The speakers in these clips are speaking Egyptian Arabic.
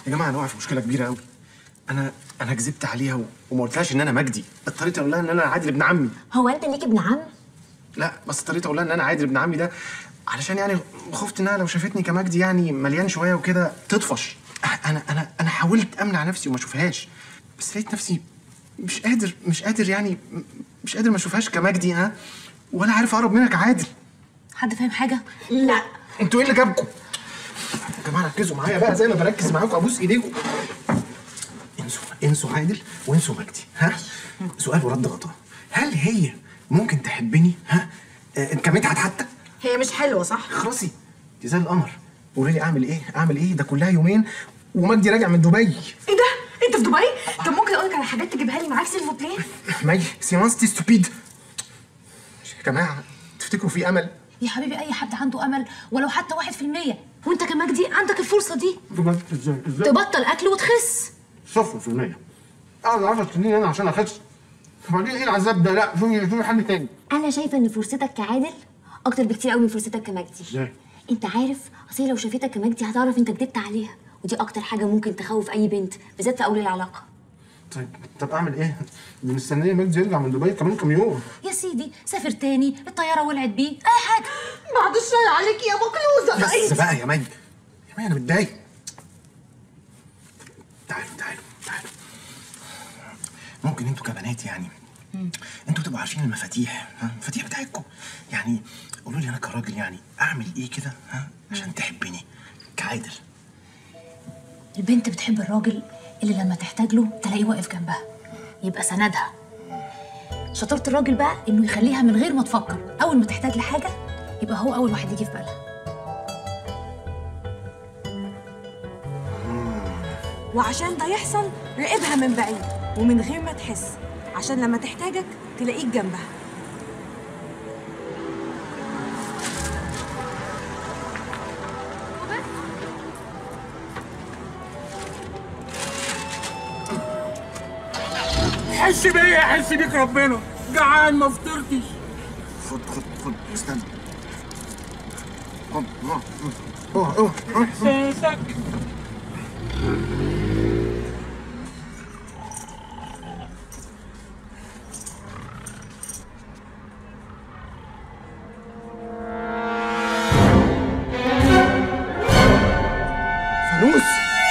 يا جماعه انا واقع في مشكله كبيره قوي انا انا كذبت عليها و- وما قلتلهاش ان انا مجدي اضطريت اقول لها ان انا عادل ابن عمي هو انت ليك ابن عم لا بس اضطريت اقول لها ان انا عادل ابن عمي ده علشان يعني خفت انها لو شافتني كمجدي يعني مليان شويه وكده تطفش انا انا انا حاولت امنع نفسي وما اشوفهاش بس لقيت نفسي مش قادر مش قادر يعني مش قادر ما اشوفهاش كمجدي ها ولا عارف اقرب منها كعادل حد فاهم حاجه لا انتوا ايه اللي جابكم؟ يا جماعه ركزوا معايا بقى زي ما بركز معاكم ابوس ايديكم انسوا انسوا عادل وانسوا مجدي ها سؤال ورد غطاء هل هي ممكن تحبني ها آه، كمدحت حتى هي مش حلوه صح خلاصي دي زي القمر قولي لي اعمل ايه اعمل ايه ده كلها يومين ومجدي راجع من دبي ايه ده انت في دبي طب ممكن اقول لك على حاجات تجيبها لي معاك سيلفو بلاي مي سيمانستي ستوبيد يا جماعه تفتكروا في امل يا حبيبي اي حد عنده امل ولو حتى واحد في المية وانت كمجدي عندك الفرصه دي بجد ازاي ازاي تبطل اكل وتخس صفر في المية اقعد 10 سنين انا عشان اخس وبعدين ايه العذاب ده لا شوفي شوفي حل تاني انا شايفه ان فرصتك كعادل اكتر بكتير قوي من فرصتك كمجدي ازاي انت عارف اصل هي لو شافتك كمجدي هتعرف انت كدبت عليها ودي اكتر حاجه ممكن تخوف اي بنت بالذات في اول العلاقه طيب طب اعمل ايه؟ دي مستنيه مجدي يرجع من دبي كمان كام يوم يا سيدي سافر تاني الطياره ولعت بيه اي حاجه بعد الشر عليك يا بكلوزه بس بقى يا مي يا مي انا متضايق تعالوا تعالوا تعالوا ممكن انتوا كبنات يعني انتوا تبقوا عارفين المفاتيح ها المفاتيح بتاعتكم يعني قولوا لي انا كراجل يعني اعمل ايه كده ها عشان تحبني كعادل البنت بتحب الراجل اللي لما تحتاج له تلاقيه واقف جنبها يبقى سندها شطارة الراجل بقى انه يخليها من غير ما تفكر اول ما تحتاج لحاجه يبقى هو اول واحد يجي في بالها وعشان ده يحصل راقبها من بعيد ومن غير ما تحس عشان لما تحتاجك تلاقيك جنبها حس بيا حس بيك ربنا جعان ما فطرتش خد خد خد استنى خد اه اه اه احساسك فانوس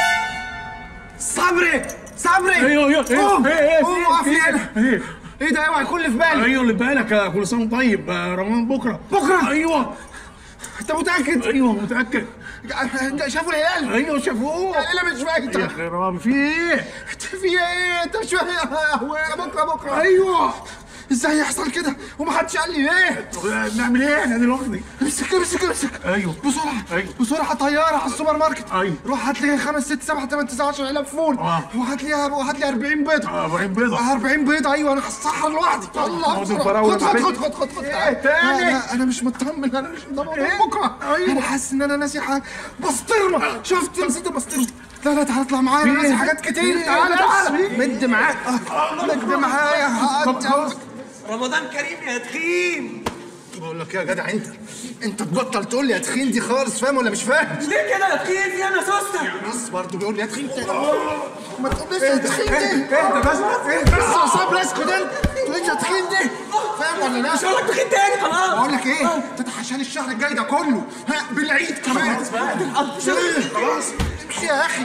صبري صبري ايوه ايوه قوم ايه ايه قوم وقف لي هنا ايه ايه ده اوعى يكون اللي في بالي ايوه اللي بالك يا كل سنه وأنت طيب آه، رمضان بكره بكرة؟ ايوه انت متاكد ايوه متاكد شافوا الهلال ايوه شافوه الهلال مش يا باين خرام في ايه في ايه انت مش فاهم يا بكره بكره ايوه ازاي يحصل كده ومحدش قال لي ليه طب نعمل ايه احنا دلوقتي امسك امسك امسك ايوه بسرعه أيوة. بسرعه طياره على السوبر ماركت أيوة. روح هات لي 5 6 7 8 9 10 علب فول آه. وهات لي وهات لي 40 بيضه آه، 40 بيضة. 40 بيضه ايوه انا هصحر لوحدي يلا خد بسرعة. الفراولة خد خد بتاعتي. خد خد خد خد إيه تاني؟ انا انا مش مطمن انا مش مطمن إيه؟ بكره أيوة. انا حاسس ان انا ناسي حاجه بسطرمه شفت نسيت بسطرمه لا لا تعالى اطلع معايا انا في ناسي إيه؟ حاجات كتير في إيه؟ تعالى بس تعالى في مد معاك آه، مد معايا هقعد- رمضان كريم يا تخين بقول لك ايه يا جدع انت انت تبطل تقول لي يا تخين دي خالص فاهم ولا مش فاهم ليه كده يا تخين في انا سوسته بس برضه بيقول لي يا تخين تاني ما تقوليش يا تخين دي اهدى بس اهدى بس يا صبري اسكت انت ما تقوليش يا تخين دي فاهم ولا لا؟ مش هقول لك تخين تاني خلاص بقول لك ايه انت عشان الشهر الجاي ده كله ها بالعيد كمان خلاص بقى خلاص امشي يا اخي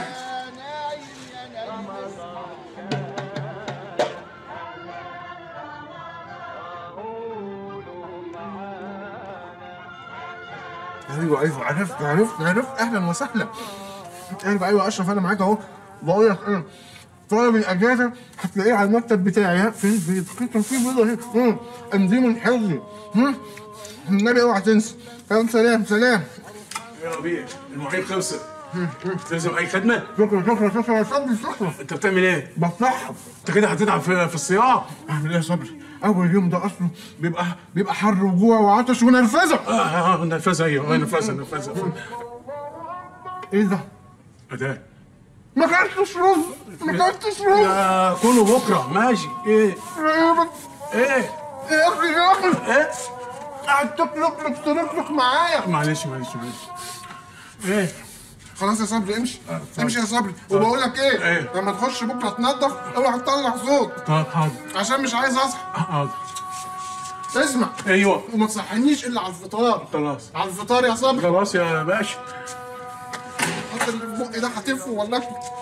ايوه ايوه عرفت عرفت عرفت اهلا وسهلا ايوه ايوه اشرف انا معاك اهو بقول لك انا طالب الاجازه هتلاقيه على المكتب بتاعي ها في في في كان في بيضه اهي مم. انزيم الحفظي مم. النبي اوعى تنسى يلا سلام سلام يا ربيع المواعيد خلصت تلزم اي خدمه شكرا شكرا شكرا يا صبري شكرا انت بتعمل ايه بصحب انت كده هتتعب في, في الصياعه اعمل ايه يا صبري اول يوم ده اصله بيبقى بيبقى حر وجوع وعطش ونرفزه اه اه نرفزه ايوه نرفزه نرفزه ايه ده اداه ما كلتش رز ما كلتش رز آه كله بكره ماشي ايه ايه يا اخي يا اخي ايه قاعد تطلق تطلق معايا معلش معلش معلش ايه خلاص يا صبري امشي امشي يا صبري وبقول لك ايه إيه؟ لما تخش بكره تنظف اوعى تطلع صوت طب حاضر عشان مش عايز اصحى حاضر اسمع ايوه وما تصحينيش الا على الفطار خلاص على الفطار يا صبري خلاص يا باشا حط اللي في بقي ده هتفه ولا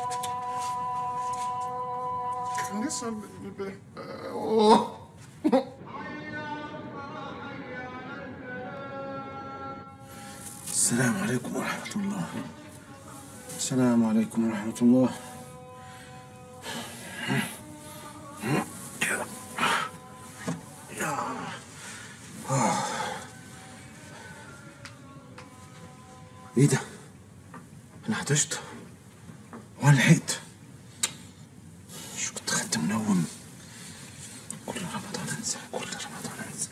كان لسه ب- ب- أوه. السلام عليكم ورحمة الله السلام عليكم ورحمة الله ايه ده؟ انا عطشت وانا لحقت شو كنت خدت منوم كل رمضان انسى كل رمضان انسى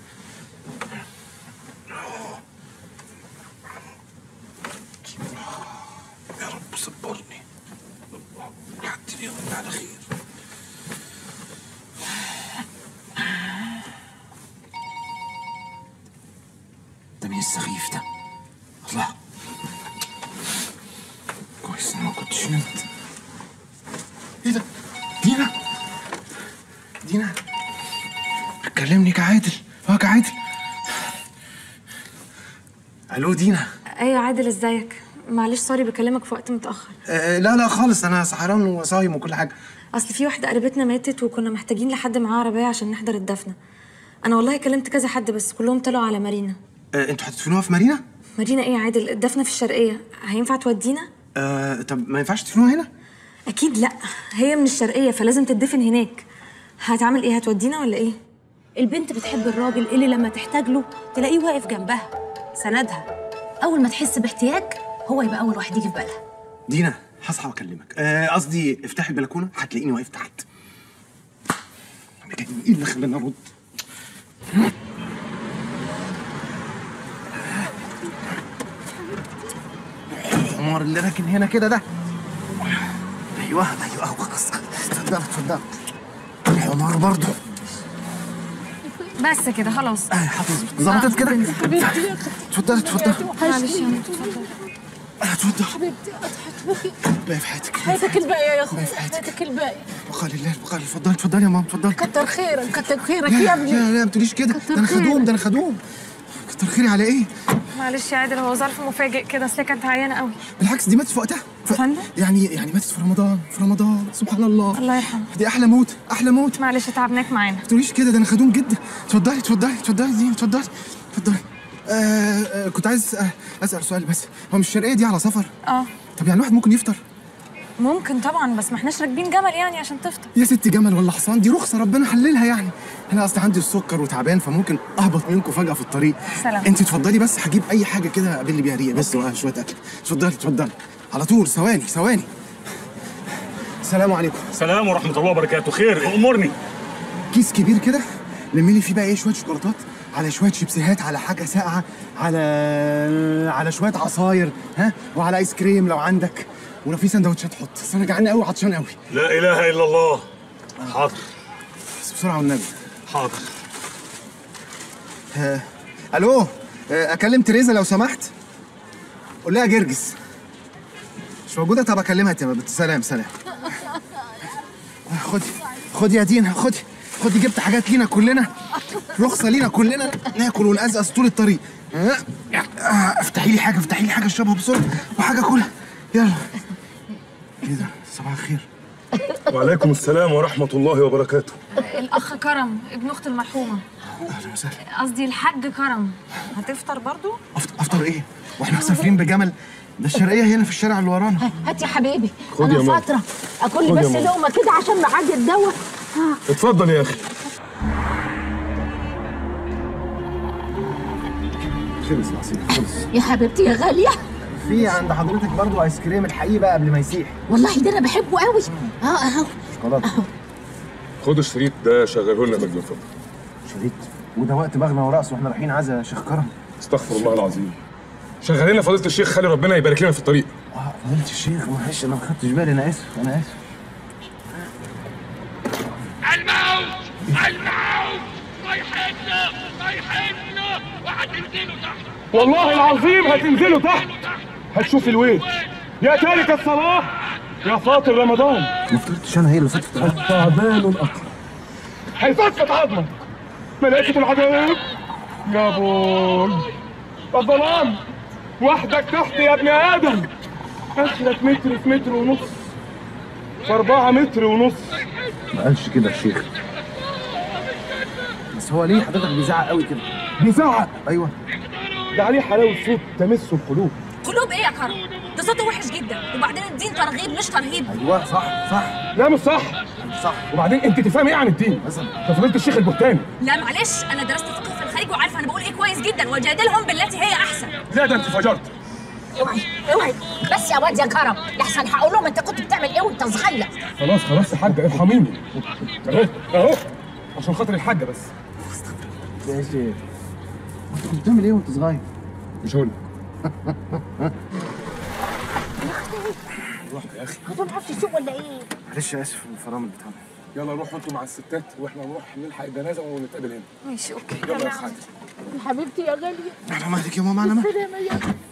يا رب صبرني لحد اليوم على خير ده مين السخيف ده؟ الله كويس إني ما كنتش نمت ايه ده؟ دينا دينا كلمني كعادل اه كعادل الو دينا ايوه عادل ازيك معلش سوري بكلمك في وقت متاخر آه لا لا خالص انا سهران وصايم وكل حاجه اصل في واحده قريبتنا ماتت وكنا محتاجين لحد معاه عربيه عشان نحضر الدفنه انا والله كلمت كذا حد بس كلهم طلعوا على مارينا آه انتوا هتدفنوها في مارينا؟ مارينا ايه يا عادل الدفنه في الشرقيه هينفع تودينا آه طب ما ينفعش تدفنوها هنا؟ اكيد لا هي من الشرقيه فلازم تدفن هناك هتعمل ايه هتودينا ولا ايه البنت بتحب الراجل اللي لما تحتاج له تلاقيه واقف جنبها سندها اول ما تحس باحتياج هو يبقى اول واحد يجي في بالها دينا هصحى واكلمك آه، قصدي افتحي البلكونه هتلاقيني واقف تحت لكن ايه اللي خلاني ارد الحمار اللي راكن هنا كده ده ايوه ايوه هو خلاص اتفضل اتفضل الحمار برضه بس كده خلاص آه، حافظ ظبطت كده اتفضل اتفضل معلش اتفضل باقي في حياتك حياتك الباقية يا اخوي باقي في حياتك حياتك الباقية بقى لله بقى لله اتفضل اتفضل يا ماما اتفضل كتر خيرك كتر خيرك لا يا ابني لا لا ما تقوليش كده ده انا خيرك. خدوم ده انا خدوم كتر خيري على ايه؟ معلش يا عادل هو ظرف مفاجئ كده اصل هي كانت عيانه قوي بالعكس دي ماتت في وقتها ف... فندم؟ يعني يعني ماتت في رمضان في رمضان سبحان الله الله يرحمه دي احلى موت احلى موت ما معلش تعبناك معانا تقوليش كده ده انا خدوم جدا اتفضلي اتفضلي اتفضلي دي اتفضلي اتفضلي آه آه كنت عايز آه اسال سؤال بس هو مش الشرقيه دي على سفر؟ اه طب يعني الواحد ممكن يفطر؟ ممكن طبعا بس ما احناش راكبين جمل يعني عشان تفطر يا ستي جمل ولا حصان دي رخصه ربنا حللها يعني انا اصلا عندي السكر وتعبان فممكن اهبط منكم فجاه في الطريق سلام. انت اتفضلي بس هجيب اي حاجه كده اقابل لي بيها ريق بس وشويه اكل اتفضلي اتفضلي على طول ثواني ثواني السلام عليكم سلام ورحمة الله وبركاته خير أمرني كيس كبير كده لمي لي فيه بقى ايه شويه شوكولاتات على شويه شيبسيهات على حاجه ساقعه على على شويه عصاير ها وعلى ايس كريم لو عندك ولو في سندوتشات حط بس انا جعان قوي عطشان قوي لا إله إلا الله حاضر بس بسرعه والنبي حاضر آه، الو آه، اكلم تريزا لو سمحت قول لها جرجس مش موجوده طب اكلمها تبقى سلام سلام آه، خدي خدي يا دينا خدي خدي جبت حاجات لينا كلنا رخصه لينا كلنا ناكل ونقزقز طول الطريق آه، آه، افتحي لي حاجه افتحي لي حاجه اشربها بسرعه وحاجه كلها يلا ايه ده صباح الخير وعليكم السلام ورحمة الله وبركاته الاخ كرم ابن اخت المرحومه اهلا وسهلا قصدي الحاج كرم هتفطر برضو أفط- افطر ايه واحنا مسافرين بجمل ده الشرقيه هنا في الشارع اللي ورانا هات يا حبيبي خد يا انا ماما. فترة اكل خد لي يا بس ماما. لقمة كده عشان معاد الدواء اتفضل يا أخي خلص العصير خلص يا حبيبتي يا غالية في عند حضرتك برضو ايس كريم الحقيقي بقى قبل ما يسيح والله ده انا بحبه قوي اه اهو شوكولاته خد الشريط ده شغله لنا مجنون فضل شريط وده وقت بغنى ورقص واحنا رايحين عزا شيخ كرم استغفر الله العظيم شغل لنا فضيلة الشيخ خلي ربنا يبارك لنا في الطريق اه فضيلة الشيخ معلش انا ما خدتش بالي انا اسف انا اسف الموت الموت رايحيننا رايحيننا وهتنزلوا تحت والله العظيم هتنزلوا تحت هتشوف الويل يا تارك الصلاة يا فاطر رمضان ما فطرتش انا هي اللي فطرت التعبان الأقرع هيفتفت عظمك ملائكة العذاب يا بول الظلام وحدك تحت يا ابن آدم آخرك متر في متر ونص في أربعة متر ونص ما قالش كده يا شيخ بس هو ليه حضرتك بيزعق قوي كده بيزعق ايوه ده عليه حلاوة صوت تمس القلوب قلوب ايه يا كرم ده صوته وحش جدا وبعدين الدين ترغيب مش ترهيب ايوه صح صح لا مش صح صح وبعدين انت تفهم ايه عن الدين مثلا ده فضيلة الشيخ البهتاني لا معلش انا درست فقه في الخليج وعارفه انا بقول ايه كويس جدا وجادلهم بالتي هي احسن لا ده انت فجرت اوعي اوعي بس يا واد يا كرم لحسن هقول لهم انت كنت بتعمل ايه وانت صغير خلاص خلاص يا حاجة ارحميني اهو اهو عشان خاطر الحاجة بس يا شيخ انت كنت بتعمل ايه وانت صغير؟ مش هقول روح يا اخي ما تعرفش تسوق ولا ايه معلش اسف الفرامل بتاعنا يلا روحوا انتوا مع الستات واحنا نروح نلحق الجنازه ونتقابل هنا ماشي اوكي يلا يا حاج حبيبتي يا غاليه انا مالك يا ماما انا مالك سلامه يا